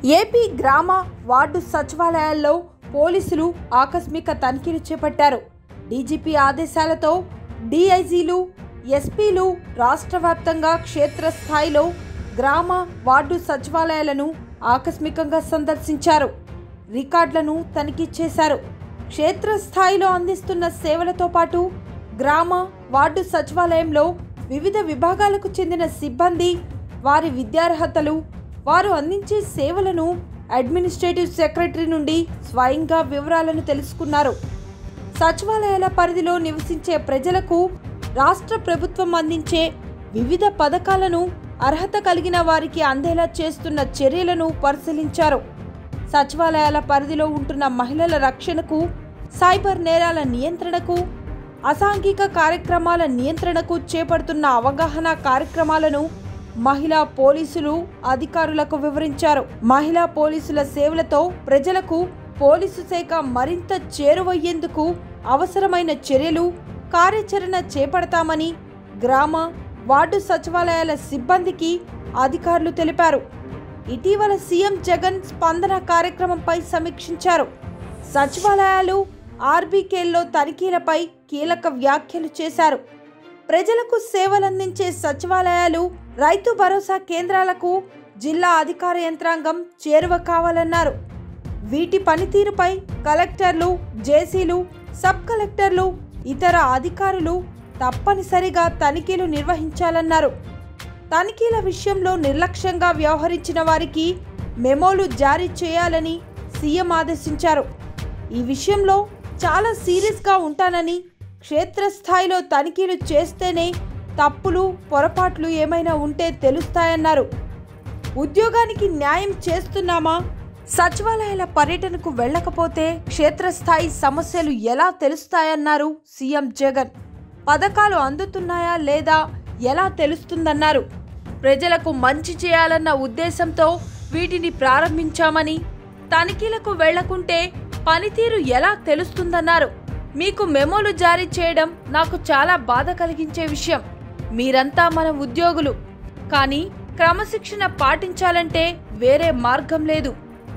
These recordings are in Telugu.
ఏపీ గ్రామ వార్డు సచివాలయాల్లో పోలీసులు ఆకస్మిక తనిఖీలు చేపట్టారు డీజీపీ ఆదేశాలతో డీఐజీలు ఎస్పీలు రాష్ట్ర వ్యాప్తంగా క్షేత్రస్థాయిలో గ్రామ వార్డు సచివాలయాలను ఆకస్మికంగా సందర్శించారు రికార్డులను తనిఖీ చేశారు క్షేత్రస్థాయిలో అందిస్తున్న సేవలతో పాటు గ్రామ వార్డు సచివాలయంలో వివిధ విభాగాలకు చెందిన సిబ్బంది వారి విద్యార్హతలు వారు అందించే సేవలను అడ్మినిస్ట్రేటివ్ సెక్రటరీ నుండి స్వయంగా వివరాలను తెలుసుకున్నారు సచివాలయాల పరిధిలో నివసించే ప్రజలకు రాష్ట్ర ప్రభుత్వం అందించే వివిధ పథకాలను అర్హత కలిగిన వారికి అందేలా చేస్తున్న చర్యలను పరిశీలించారు సచివాలయాల పరిధిలో ఉంటున్న మహిళల రక్షణకు సైబర్ నేరాల నియంత్రణకు అసాంఘిక కార్యక్రమాల నియంత్రణకు చేపడుతున్న అవగాహన కార్యక్రమాలను మహిళా పోలీసులు అధికారులకు వివరించారు మహిళా పోలీసుల సేవలతో ప్రజలకు పోలీసు శాఖ మరింత చేరువయ్యేందుకు అవసరమైన చర్యలు కార్యాచరణ చేపడతామని గ్రామ వార్డు సచివాలయాల సిబ్బందికి అధికారులు తెలిపారు ఇటీవల సీఎం జగన్ స్పందన కార్యక్రమంపై సమీక్షించారు సచివాలయాలు ఆర్బీకేల్లో తనిఖీలపై కీలక వ్యాఖ్యలు చేశారు ప్రజలకు సేవలందించే సచివాలయాలు రైతు భరోసా కేంద్రాలకు జిల్లా అధికార యంత్రాంగం చేరువ కావాలన్నారు వీటి పనితీరుపై కలెక్టర్లు జేసీలు సబ్ కలెక్టర్లు ఇతర అధికారులు తప్పనిసరిగా తనిఖీలు నిర్వహించాలన్నారు తనిఖీల విషయంలో నిర్లక్ష్యంగా వ్యవహరించిన వారికి మెమోలు జారీ చేయాలని సీఎం ఆదేశించారు ఈ విషయంలో చాలా సీరియస్గా ఉంటానని క్షేత్రస్థాయిలో తనిఖీలు చేస్తేనే తప్పులు పొరపాట్లు ఏమైనా ఉంటే తెలుస్తాయన్నారు ఉద్యోగానికి న్యాయం చేస్తున్నామా సచివాలయాల పర్యటనకు వెళ్ళకపోతే క్షేత్రస్థాయి సమస్యలు ఎలా తెలుస్తాయన్నారు సీఎం జగన్ పథకాలు అందుతున్నాయా లేదా ఎలా తెలుస్తుందన్నారు ప్రజలకు మంచి చేయాలన్న ఉద్దేశంతో వీటిని ప్రారంభించామని తనిఖీలకు వెళ్లకుంటే పనితీరు ఎలా తెలుస్తుందన్నారు మీకు మెమోలు జారీ చేయడం నాకు చాలా బాధ కలిగించే విషయం మీరంతా మన ఉద్యోగులు కానీ క్రమశిక్షణ పాటించాలంటే వేరే మార్గం లేదు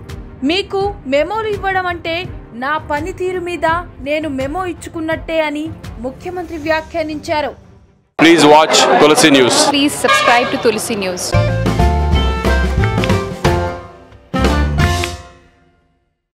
మీకు మెమోలు ఇవ్వడం అంటే నా పనితీరు మీద నేను మెమో ఇచ్చుకున్నట్టే అని ముఖ్యమంత్రి వ్యాఖ్యానించారు Please watch Tulsi News. Please subscribe to Tulsi News.